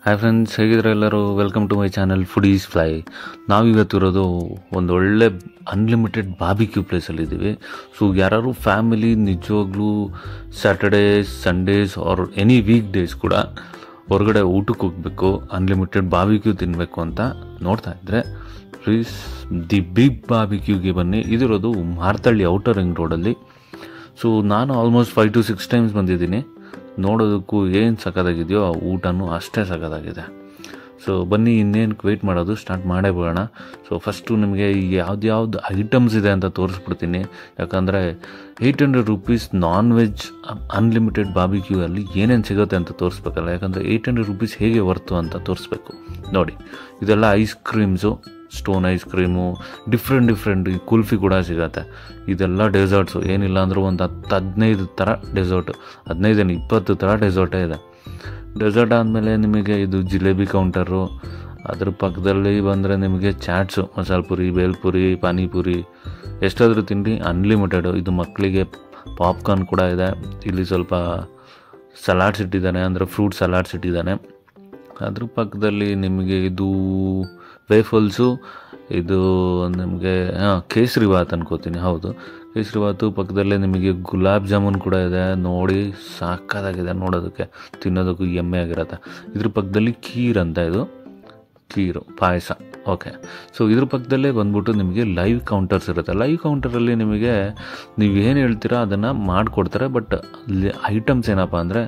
Hi friends ಹೇಗಿದ್ರೆ ಎಲ್ಲರೂ welcome to my channel foodies fly ನಾವಿವತ್ತಿರೋದು ಒಂದು ಒಳ್ಳೆ ಅನ್ಲಿಮಿಟೆಡ್ ಬಾಬಿಕ್ಯೂ ಪ್ಲೇಸಲ್ಲಿದ್ದೀವಿ ಸೊ ಯಾರು ಫ್ಯಾಮಿಲಿ ನಿಜವಾಗ್ಲೂ Saturdays Sundays are any weekdays ಕೂಡ ಹೊರಗಡೆ ಊಟಕ್ಕೆ ಹೋಗಬೇಕು ಅನ್ಲಿಮಿಟೆಡ್ ಬಾಬಿಕ್ಯೂ ತಿನ್ನಬೇಕು ಅಂತ ನೋಡ್ತಾ ಇದ್ದರೆ ಪ್ಲೀಸ್ ದಿ ಬಿಗ್ ಬಾಬಿಕ್ಯೂಗೆ ಬನ್ನಿ ಇದಿರೋದು ಮಾರ್ತಳ್ಳಿ ಔಟರ್ ರಿಂಗ್ ರೋಡಲ್ಲಿ ಸೊ ನಾನು almost five to six times ಬಂದಿದ್ದೀನಿ ನೋಡೋದಕ್ಕೂ ಏನು ಸಖತ್ತಾಗಿದೆಯೋ ಆ ಊಟನೂ ಅಷ್ಟೇ ಸಖತ್ತಾಗಿದೆ ಸೊ ಬನ್ನಿ ಇನ್ನೇನು ವೆಯ್ಟ್ ಮಾಡೋದು ಸ್ಟಾರ್ಟ್ ಮಾಡೇ ಬಿಡೋಣ ಸೊ ಫಸ್ಟು ನಿಮಗೆ ಯಾವ್ದು ಐಟಮ್ಸ್ ಇದೆ ಅಂತ ತೋರಿಸ್ಬಿಡ್ತೀನಿ ಯಾಕಂದರೆ eight hundred rupees non veg unlimited barbecue ಅಲ್ಲಿ ಏನೇನು ಸಿಗುತ್ತೆ ಅಂತ ತೋರಿಸ್ಬೇಕಲ್ಲ ಯಾಕಂದರೆ ಏಯ್ಟ್ ಹಂಡ್ರೆಡ್ ರುಪೀಸ್ ಹೇಗೆ ವರ್ತು ಅಂತ ತೋರಿಸ್ಬೇಕು ನೋಡಿ ಇದೆಲ್ಲ ice creams stone ice cream different different ಈ ಕುಲ್ಫಿ ಕೂಡ ಸಿಗತ್ತೆ ಇದೆಲ್ಲ ಡೆಸರ್ಟ್ಸು ಏನಿಲ್ಲ ಅಂದರೂ ಒಂದು ಹತ್ತು ಹದಿನೈದು ಥರ ಡೆಸರ್ಟ್ ಹದಿನೈದೇನು ಇಪ್ಪತ್ತು ಥರ ಡೆಸರ್ಟೇ ಇದೆ ಡೆಸರ್ಟ್ ಆದಮೇಲೆ ನಿಮಗೆ ಇದು ಜಿಲೇಬಿ ಕೌಂಟರು ಅದ್ರ ಪಕ್ಕದಲ್ಲಿ ಬಂದರೆ ನಿಮಗೆ ಚಾಟ್ಸು ಮಸಾಲೆ ಪುರಿ ಬೇಲ್ಪುರಿ ಪಾನಿಪುರಿ ಎಷ್ಟಾದರೂ ತಿಂಡಿ ಅನ್ಲಿಮಿಟೆಡು ಇದು ಮಕ್ಕಳಿಗೆ ಪಾಪ್ಕಾರ್ನ್ ಕೂಡ ಇದೆ ಇಲ್ಲಿ ಸ್ವಲ್ಪ ಸಲಾಡ್ಸ್ ಇಟ್ಟಿದ್ದಾನೆ ಅಂದರೆ ಫ್ರೂಟ್ ಸಲಾಡ್ಸ್ ಇಟ್ಟಿದ್ದಾನೆ ಅದ್ರ ಪಕ್ಕದಲ್ಲಿ ನಿಮಗೆ ಇದು ವೇಫಲ್ಸು ಇದು ನಿಮಗೆ ಹಾಂ ಕೇಸರಿ ಬಾತ್ ಅನ್ಕೋತೀನಿ ಹೌದು ಕೇಸರಿ ಬಾತು ಪಕ್ಕದಲ್ಲೇ ನಿಮಗೆ ಗುಲಾಬ್ ಜಾಮೂನ್ ಕೂಡ ಇದೆ ನೋಡಿ ಸಾಕಾಗಿದೆ ನೋಡೋದಕ್ಕೆ ತಿನ್ನೋದಕ್ಕೂ ಎಮ್ಮೆ ಆಗಿರತ್ತೆ ಇದ್ರ ಪಕ್ಕದಲ್ಲಿ ಖೀರ್ ಅಂತ ಇದು ಖೀರು ಪಾಯಸ ಓಕೆ ಸೊ ಇದ್ರ ಪಕ್ಕದಲ್ಲೇ ಬಂದ್ಬಿಟ್ಟು ನಿಮಗೆ ಲೈವ್ ಕೌಂಟರ್ಸ್ ಇರುತ್ತೆ ಲೈವ್ ಕೌಂಟರಲ್ಲಿ ನಿಮಗೆ ನೀವು ಏನು ಹೇಳ್ತೀರಾ ಅದನ್ನು ಮಾಡಿಕೊಡ್ತಾರೆ ಬಟ್ ಅಲ್ಲಿ ಐಟಮ್ಸ್ ಏನಪ್ಪ ಅಂದರೆ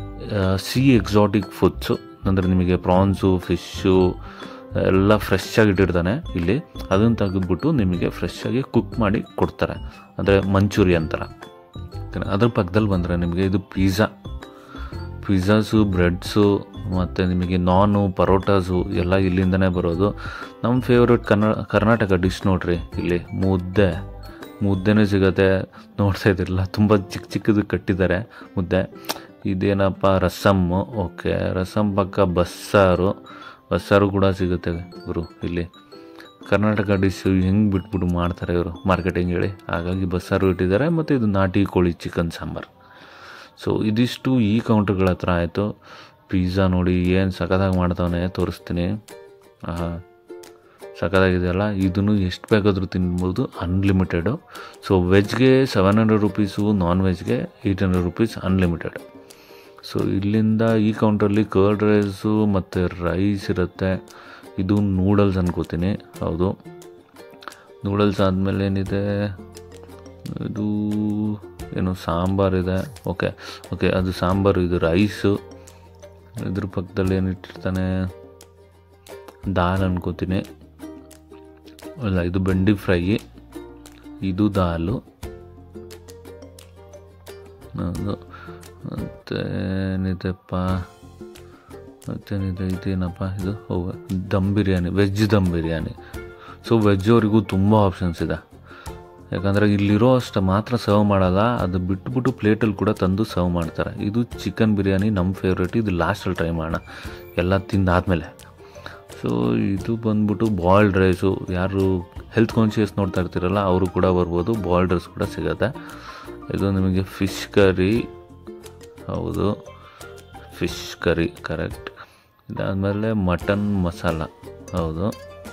ಸಿ ಎಕ್ಸಾಟಿಕ್ ಫುಡ್ಸು ಅಂದರೆ ನಿಮಗೆ ಪ್ರಾನ್ಸು ಫಿಶ್ಶು ಎಲ್ಲ ಫ್ರೆಶ್ ಆಗಿ ಇಟ್ಟಿರ್ತಾನೆ ಇಲ್ಲಿ ಅದನ್ನು ತೆಗೆದ್ಬಿಟ್ಟು ನಿಮಗೆ ಫ್ರೆಶ್ ಆಗಿ ಕುಕ್ ಮಾಡಿ ಕೊಡ್ತಾರೆ ಅಂದರೆ ಮಂಚೂರಿಯನ್ ಥರ ಅದ್ರ ಪಕ್ಕದಲ್ಲಿ ಬಂದರೆ ನಿಮಗೆ ಇದು ಪಿಜ್ಜಾ ಪಿಜ್ಜಾಸು ಬ್ರೆಡ್ಸು ಮತ್ತು ನಿಮಗೆ ನಾನು ಪರೋಟಾಸು ಎಲ್ಲ ಇಲ್ಲಿಂದನೇ ಬರೋದು ನಮ್ಮ ಫೇವ್ರೆಟ್ ಕನ್ನಡ ಕರ್ನಾಟಕ ಡಿಶ್ ನೋಡ್ರಿ ಇಲ್ಲಿ ಮುದ್ದೆ ಮುದ್ದೆನೂ ಸಿಗುತ್ತೆ ನೋಡ್ತಾ ಇದ್ದಿರಲ್ಲ ತುಂಬ ಚಿಕ್ಕ ಚಿಕ್ಕದು ಕಟ್ಟಿದ್ದಾರೆ ಮುದ್ದೆ ಇದೇನಪ್ಪ ರಸಮ್ಮು ಓಕೆ ರಸಮ್ ಪಕ್ಕ ಬಸ್ಸಾರು ಬಸ್ಸಾರು ಕೂಡ ಸಿಗುತ್ತೆ ಗುರು ಇಲ್ಲಿ ಕರ್ನಾಟಕ ಡಿಶ್ಶು ಹೆಂಗೆ ಬಿಟ್ಬಿಟ್ಟು ಮಾಡ್ತಾರೆ ಇವರು ಮಾರ್ಕೆಟಿಂಗ್ ಹೇಳಿ ಹಾಗಾಗಿ ಬಸ್ಸಾರು ಇಟ್ಟಿದ್ದಾರೆ ಮತ್ತು ಇದು ನಾಟಿ ಕೋಳಿ ಚಿಕನ್ ಸಾಂಬಾರು ಸೊ ಇದಿಷ್ಟು ಈ ಕೌಂಟರ್ಗಳ ಹತ್ರ ಆಯಿತು ಪಿಜ್ಜಾ ನೋಡಿ ಏನು ಸಖತ್ತಾಗಿ ಮಾಡ್ತಾವನೆ ತೋರಿಸ್ತೀನಿ ಸಖತ್ತಾಗಿದೆಯಲ್ಲ ಇದನ್ನು ಎಷ್ಟು ಬೇಕಾದರೂ ತಿನ್ಬೋದು ಅನ್ಲಿಮಿಟೆಡು ಸೊ ವೆಜ್ಗೆ ಸೆವೆನ್ ಹಂಡ್ರೆಡ್ ರುಪೀಸು ನಾನ್ ವೆಜ್ಗೆ eight hundred rupees unlimited so ಇಲ್ಲಿಂದ ಈ ಕೌಂಟ್ರಲ್ಲಿ ಕರ್ಡ್ ರೈಸು ಮತ್ತು ರೈಸ್ ಇರುತ್ತೆ ಇದು ನೂಡಲ್ಸ್ ಅನ್ಕೋತೀನಿ ಹೌದು ನೂಡಲ್ಸ್ ಆದಮೇಲೆ ಏನಿದೆ ಇದು ಏನು ಸಾಂಬಾರಿದೆ ಓಕೆ ಓಕೆ ಅದು ಸಾಂಬಾರು ಇದು ರೈಸು ಇದ್ರ ಪಕ್ಕದಲ್ಲಿ ಏನಿಟ್ಟಿರ್ತಾನೆ ದಾಲ್ ಅನ್ಕೋತೀನಿ ಅಲ್ಲ ಇದು ಬೆಂಡಿ ಫ್ರೈ ಇದು ದಾಲು ಅದು ಮತ್ತೇನಿದೆಪ್ಪ ಮತ್ತೇನಿದೆ ಇದೇನಪ್ಪ ಇದು ಓ dum biryani veg dum biryani so veg ಅವರಿಗೂ ತುಂಬ ಆಪ್ಷನ್ಸ್ ಇದೆ ಯಾಕಂದರೆ ಇಲ್ಲಿರೋ ಅಷ್ಟು ಮಾತ್ರ ಸರ್ವ್ ಮಾಡಲ್ಲ ಅದು ಬಿಟ್ಬಿಟ್ಟು ಪ್ಲೇಟಲ್ಲಿ ಕೂಡ ತಂದು ಸರ್ವ್ ಮಾಡ್ತಾರೆ ಇದು ಚಿಕನ್ ಬಿರಿಯಾನಿ ನಮ್ಮ ಫೇವ್ರೇಟ್ ಇದು ಲಾಸ್ಟಲ್ಲಿ ಟ್ರೈ ಮಾಡೋಣ ಎಲ್ಲ ತಿಂದಾದಮೇಲೆ ಸೊ ಇದು ಬಂದ್ಬಿಟ್ಟು ಬಾಯ್ಲ್ಡ್ ರೈಸು ಯಾರು ಹೆಲ್ತ್ ಕಾನ್ಷಿಯಸ್ ನೋಡ್ತಾ ಇರ್ತೀರಲ್ಲ ಅವರು ಕೂಡ ಬರ್ಬೋದು ಬಾಯ್ಲ್ಡ್ ರೈಸ್ ಕೂಡ ಸಿಗುತ್ತೆ ಇದು ನಿಮಗೆ ಫಿಶ್ ಕರಿ ಹೌದು ಫಿಶ್ ಕರಿ ಕರೆಕ್ಟ್ ಇದಾದಮೇಲೆ ಮಟನ್ ಮಸಾಲ ಹೌದು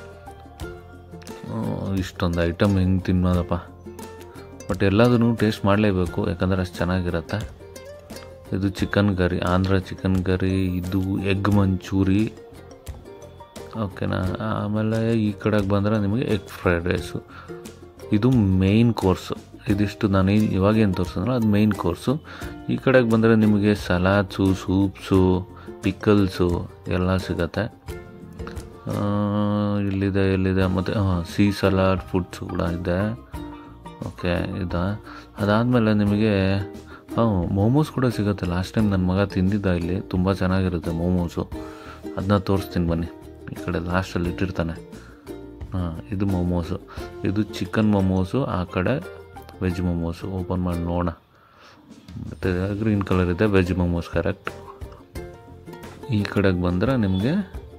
ಇಷ್ಟೊಂದು ಐಟಮ್ ಹೆಂಗೆ ತಿನ್ನೋದಪ್ಪ ಬಟ್ ಎಲ್ಲದನ್ನು ಟೇಸ್ಟ್ ಮಾಡಲೇಬೇಕು ಯಾಕಂದರೆ ಅಷ್ಟು ಚೆನ್ನಾಗಿರುತ್ತೆ ಇದು chicken curry Andhra chicken curry ಇದು ಎಗ್ ಮಂಚೂರಿ ಓಕೆನಾ ಆಮೇಲೆ ಈ ಕಡೆಗೆ ಬಂದರೆ ನಿಮಗೆ ಎಗ್ ಫ್ರೈಡ್ ರೈಸು ಇದು ಮೇಯ್ನ್ ಕೋರ್ಸು ಇದಿಷ್ಟು ನಾನು ಇವಾಗೇನು ತೋರಿಸಿದ್ನಲ್ಲ ಅದು ಮೇಯ್ನ್ ಕೋರ್ಸು ಈ ಕಡೆಗೆ ಬಂದರೆ ನಿಮಗೆ ಸಲಾಡ್ಸು ಸೂಪ್ಸು ಪಿಕಲ್ಸು ಎಲ್ಲ ಸಿಗತ್ತೆ ಇಲ್ಲಿದೆ ಎಲ್ಲಿದೆ ಮತ್ತು ಹಾಂ ಸೀ ಸಲಾಡ್ ಫುಡ್ಸು ಕೂಡ ಇದೆ ಓಕೆ ಇದೆ ಅದಾದಮೇಲೆ ನಿಮಗೆ ಹಾಂ ಮೋಮೋಸ್ ಕೂಡ ಸಿಗುತ್ತೆ ಲಾಸ್ಟ್ ಟೈಮ್ ನನ್ನ ಮಗ ತಿಂದಿದ್ದ ಇಲ್ಲಿ ತುಂಬ ಚೆನ್ನಾಗಿರುತ್ತೆ ಮೋಮೋಸು ಅದನ್ನ ತೋರಿಸ್ತೀನಿ ಬನ್ನಿ ಈ ಕಡೆ ಲಾಸ್ಟಲ್ಲಿ ಇಟ್ಟಿರ್ತಾನೆ ಹಾಂ ಇದು ಮೋಮೋಸು ಇದು ಚಿಕನ್ ಮೋಮೋಸು ಆ ಕಡೆ ವೆಜ್ ಮೋಮೋಸು ಓಪನ್ ಮಾಡಿ ನೋಡೋಣ ಮತ್ತು ಗ್ರೀನ್ ಕಲರ್ ಇದೆ ವೆಜ್ ಮೋಮೋಸ್ ಕರೆಕ್ಟ್ ಈ ಕಡೆಗೆ ಬಂದರೆ ನಿಮಗೆ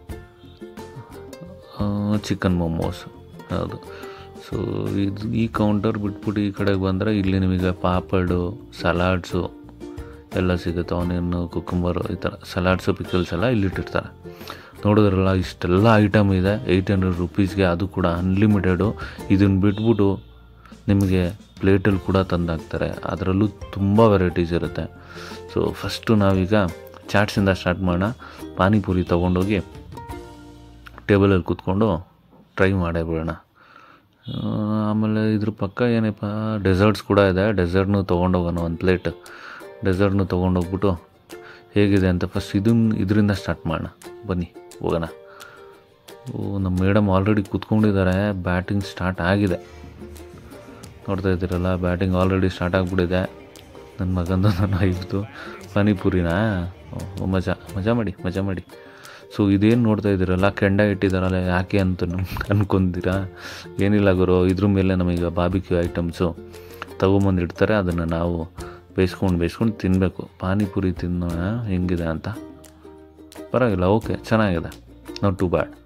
ಚಿಕನ್ ಮೋಮೋಸ್ ಹೌದು ಸೊ ಇದು ಈ ಕೌಂಟರ್ ಬಿಟ್ಬಿಟ್ಟು ಈ ಕಡೆಗೆ ಬಂದರೆ ಇಲ್ಲಿ ನಿಮಗೆ ಪಾಪಡು ಸಲಾಡ್ಸು ಎಲ್ಲ ಸಿಗುತ್ತೆ ಆನಿಯನ್ನು ಕುಕ್ಕುಂಬರು ಈ ಥರ ಸಲಾಡ್ಸು ಪಿಕಲ್ಸ್ ಎಲ್ಲ ಇಲ್ಲಿಟ್ಟಿರ್ತಾರೆ ನೋಡಿದ್ರಲ್ಲ ಇಷ್ಟೆಲ್ಲ ಐಟಮ್ ಇದೆ ಏಯ್ಟ್ ಹಂಡ್ರೆಡ್ ರುಪೀಸ್ಗೆ ಅದು ಕೂಡ ಅನ್ಲಿಮಿಟೆಡು ಇದನ್ನು ಬಿಟ್ಬಿಟ್ಟು ನಿಮಗೆ ಪ್ಲೇಟಲ್ಲಿ ಕೂಡ ತಂದಾಕ್ತಾರೆ ಅದರಲ್ಲೂ ತುಂಬ ವೆರೈಟೀಸ್ ಇರುತ್ತೆ ಸೊ ಫಸ್ಟು ನಾವೀಗ ಚಾಟ್ಸಿಂದ ಸ್ಟಾರ್ಟ್ ಮಾಡೋಣ ಪಾನಿಪುರಿ ತೊಗೊಂಡೋಗಿ ಟೇಬಲಲ್ಲಿ ಕೂತ್ಕೊಂಡು ಟ್ರೈ ಮಾಡೇ ಬಿಡೋಣ ಆ, ಆಮೇಲೆ ಇದ್ರ ಪಕ್ಕ ಏನಪ್ಪ ಡೆಸರ್ಟ್ಸ್ ಕೂಡ ಇದೆ ಡೆಸರ್ಟ್ನು ತೊಗೊಂಡೋಗೋಣ ಒಂದು ಪ್ಲೇಟ್ ಡೆಸರ್ಟ್ನು ತೊಗೊಂಡೋಗ್ಬಿಟ್ಟು ಹೇಗಿದೆ ಅಂತ ಫಸ್ಟ್ ಇದನ್ನ ಇದರಿಂದ ಸ್ಟಾರ್ಟ್ ಮಾಡೋಣ ಬನ್ನಿ ಹೋಗೋಣ ಓ ನಮ್ಮ ಮೇಡಮ್ ಆಲ್ರೆಡಿ ಕೂತ್ಕೊಂಡಿದ್ದಾರೆ ಬ್ಯಾಟಿಂಗ್ ಸ್ಟಾರ್ಟ್ ಆಗಿದೆ ನೋಡ್ತಾ ಇದ್ದೀರಲ್ಲ ಬ್ಯಾಟಿಂಗ್ ಆಲ್ರೆಡಿ ಸ್ಟಾರ್ಟ್ ಆಗಿಬಿಟ್ಟಿದೆ ನನ್ನ ಮಗಂದು ನನ್ನ ಐದು ಪಾನಿಪುರಿನಾ ಓ ಮಜಾ ಮಜಾ ಮಾಡಿ ಮಜಾ ಮಾಡಿ ಸೊ ಇದೇನು ನೋಡ್ತಾ ಇದ್ದೀರಲ್ಲ ಕೆಂಡ ಇಟ್ಟಿದ್ದಾರಲ್ಲ ಯಾಕೆ ಅಂತ ನಮ್ಗೆ ಅನ್ಕೊಂತೀರಾ ಏನಿಲ್ಲ ಗುರು ಇದ್ರ ಮೇಲೆ ನಮೀಗ ಬಾಬಿಕ್ಯೂ ಐಟಮ್ಸು ತಗೊಂಬಂದು ಇಡ್ತಾರೆ ಅದನ್ನು ನಾವು ಬೇಯಿಸ್ಕೊಂಡು ಬೇಯಿಸ್ಕೊಂಡು ತಿನ್ನಬೇಕು ಪಾನಿಪುರಿ ತಿನ್ನೋಣ ಹೆಂಗಿದೆ ಅಂತ ಪರವಾಗಿಲ್ಲ ಓಕೆ ಚೆನ್ನಾಗಿದೆ ನಾಟ್ ಟು ಬ್ಯಾಡ್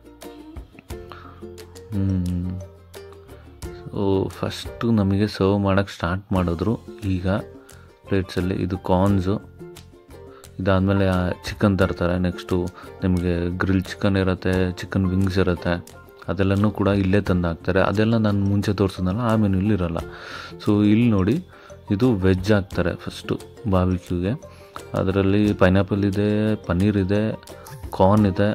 ಹ್ಞೂ ಸೊ ಫಸ್ಟು ನಮಗೆ ಸರ್ವ್ ಮಾಡೋಕ್ಕೆ ಸ್ಟಾರ್ಟ್ ಮಾಡಿದ್ರು ಈಗ ಪ್ಲೇಟ್ಸಲ್ಲಿ ಇದು ಕಾರ್ನ್ಸು ಇದಾದಮೇಲೆ ಚಿಕನ್ ತರ್ತಾರೆ ನೆಕ್ಸ್ಟು ನಿಮಗೆ ಗ್ರಿಲ್ ಚಿಕನ್ ಇರುತ್ತೆ ಚಿಕನ್ ವಿಂಗ್ಸ್ ಇರುತ್ತೆ ಅದೆಲ್ಲನೂ ಕೂಡ ಇಲ್ಲೇ ತಂದು ಹಾಕ್ತಾರೆ ಅದೆಲ್ಲ ನಾನು ಮುಂಚೆ ತೋರಿಸಿದ್ನಲ್ಲ ಆ ಮೆನು ಇರಲ್ಲ ಸೊ ಇಲ್ಲಿ ನೋಡಿ ಇದು ವೆಜ್ ಹಾಕ್ತಾರೆ ಫಸ್ಟು ಬಾಬಿಕ್ಯೂಗೆ ಅದರಲ್ಲಿ ಪೈನಾಪಲ್ ಇದೆ ಪನ್ನೀರ್ ಇದೆ ಕಾರ್ನ್ ಇದೆ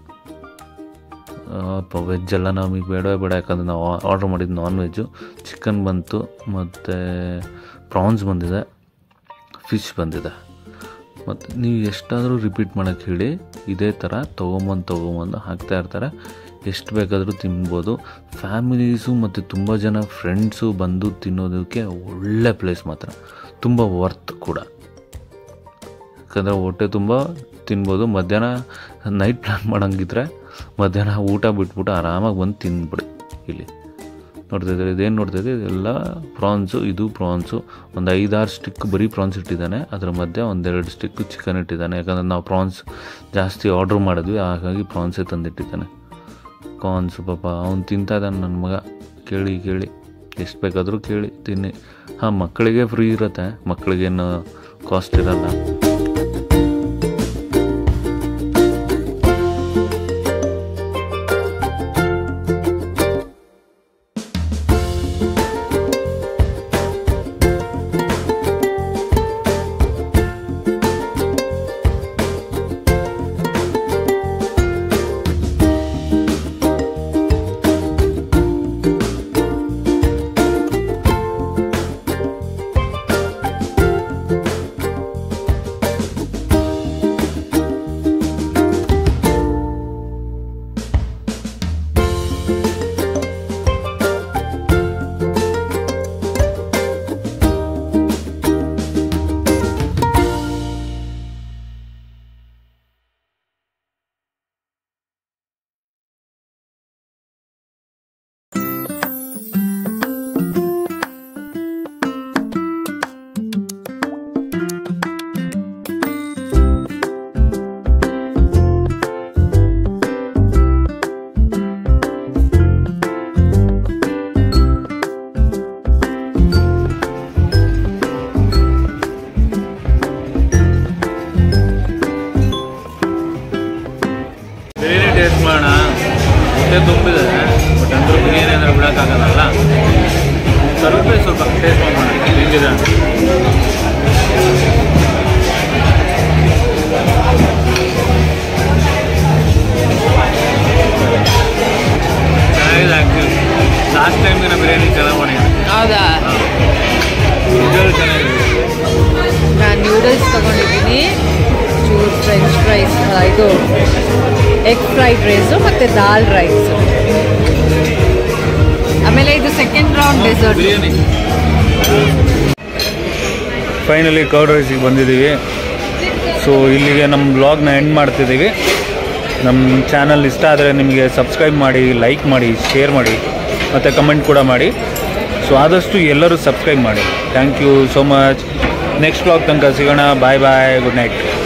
ವೆಜ್ ಎಲ್ಲ ನಮಗೆ ಬೇಡವೇ ಬೇಡ ಯಾಕಂದರೆ ನಾವು ಆರ್ಡ್ರ್ ಮಾಡಿದ್ದು ನಾನ್ ವೆಜ್ಜು ಚಿಕನ್ ಬಂತು ಮತ್ತು ಪ್ರಾನ್ಸ್ ಬಂದಿದೆ ಫಿಶ್ ಬಂದಿದೆ ಮತ್ತು ನೀವು ಎಷ್ಟಾದರೂ ರಿಪೀಟ್ ಮಾಡೋಕ್ಕೆ ಹೇಳಿ ಇದೇ ಥರ ತೊಗೊಂಬಂದು ತೊಗೊಂಬಂದು ಹಾಕ್ತಾ ಇರ್ತಾರೆ ಎಷ್ಟು ಬೇಕಾದರೂ ತಿನ್ಬೋದು ಫ್ಯಾಮಿಲೀಸು ಮತ್ತು ತುಂಬ ಜನ ಫ್ರೆಂಡ್ಸು ಬಂದು ತಿನ್ನೋದಕ್ಕೆ ಒಳ್ಳೆ ಪ್ಲೇಸ್ ಮಾತ್ರ ತುಂಬ ವರ್ತ್ ಕೂಡ ಯಾಕಂದರೆ ಹೊಟ್ಟೆ ತುಂಬ ತಿನ್ಬೋದು ಮಧ್ಯಾಹ್ನ ನೈಟ್ ಪ್ಲ್ಯಾನ್ ಮಾಡೋಂಗಿದ್ರೆ ಮಧ್ಯಾಹ್ನ ಊಟ ಬಿಟ್ಬಿಟ್ಟು ಆರಾಮಾಗಿ ಬಂದು ತಿಂದ್ಬಿಡಿ ಇಲ್ಲಿ ನೋಡ್ತಾ ಇದ್ದಾರೆ ಇದೇನು ನೋಡ್ತಾ ಇದ್ದೀವಿ ಇದೆಲ್ಲ ಪ್ರಾನ್ಸು ಇದು ಪ್ರಾನ್ಸು ಒಂದು ಐದಾರು ಸ್ಟಿಕ್ ಬರೀ ಪ್ರಾನ್ಸ್ ಇಟ್ಟಿದ್ದಾನೆ ಅದ್ರ ಮಧ್ಯೆ ಒಂದೆರಡು ಸ್ಟಿಕ್ ಚಿಕನ್ ಇಟ್ಟಿದ್ದಾನೆ ಯಾಕಂದರೆ ನಾವು ಪ್ರಾನ್ಸ್ ಜಾಸ್ತಿ ಆರ್ಡ್ರ್ ಮಾಡಿದ್ವಿ ಹಾಗಾಗಿ ಪ್ರಾನ್ಸೇ ತಂದಿಟ್ಟಿದ್ದಾನೆ ಕಾರ್ನ್ಸು ಪಾಪ ಅವ್ನು ತಿಂತಾ ಇದ್ದಾನೆ ನನ್ನ ಮಗ ಕೇಳಿ ಕೇಳಿ ಎಷ್ಟು ಬೇಕಾದರೂ ಕೇಳಿ ತಿನ್ನಿ ಹಾಂ ಮಕ್ಕಳಿಗೆ ಫ್ರೀ ಇರುತ್ತೆ ಮಕ್ಕಳಿಗೇನು ಕಾಸ್ಟ್ ಇರಲ್ಲ ಬಿರಿಯಾನಿ ಟೇಸ್ಟ್ ಮಾಡೋಣ ಹೊಟ್ಟೆ ತುಂಬಿದೆ ಬಟ್ ಅಂದ್ರೂ ಬಿರಿಯಾನಿ ಅಂದರೆ ಬಿಡೋಕ್ಕಾಗಲ್ಲ ಸ್ವಲ್ಪ ಸ್ವಲ್ಪ ಟೇಸ್ಟ್ ಮಾಡೋಣ ಹೆಂಗಿದೆ ಅಂತ. ಚೆನ್ನಾಗಿದೆ ಆ್ಯಕ್ಚುಲಿ ಲಾಸ್ಟ್ ಟೈಮ್ ದಿನ ಬಿರಿಯಾನಿ ಚೆನ್ನಾಗಿ ಮಾಡಿದೆ ಹೌದಾ ನಿಜವಾಗ್ಲೂ ಚೆನ್ನಾಗಿದೆ ನಾನು ನ್ಯೂಡಲ್ಸ್ ತಗೊಂಡಿದ್ದೀನಿ ಚೂರು ಫ್ರೆಂಚ್ ಫ್ರೈಸ್ ಇದು ಎಗ್ ಫ್ರೈಡ್ ರೈಸು ಮತ್ತು ದಾಲ್ ರೈಸ್ ಆಮೇಲೆ ಇದು second round dessert biryani finally curd ರೈಸಿಗೆ ಬಂದಿದ್ದೀವಿ ಸೊ ಇಲ್ಲಿಗೆ ನಮ್ಮ ಬ್ಲಾಗ್ನ ಎಂಡ್ ಮಾಡ್ತಿದ್ದೀವಿ ನಮ್ಮ ಚಾನಲ್ ಇಷ್ಟ ಆದರೆ ನಿಮಗೆ ಸಬ್ಸ್ಕ್ರೈಬ್ ಮಾಡಿ ಲೈಕ್ ಮಾಡಿ ಶೇರ್ ಮಾಡಿ ಮತ್ತು ಕಮೆಂಟ್ ಕೂಡ ಮಾಡಿ ಸೊ ಆದಷ್ಟು ಎಲ್ಲರೂ ಸಬ್ಸ್ಕ್ರೈಬ್ ಮಾಡಿ thank you so much next blog ತನಕ ಸಿಗೋಣ ಬಾಯ್ ಬಾಯ್ ಗುಡ್ ನೈಟ್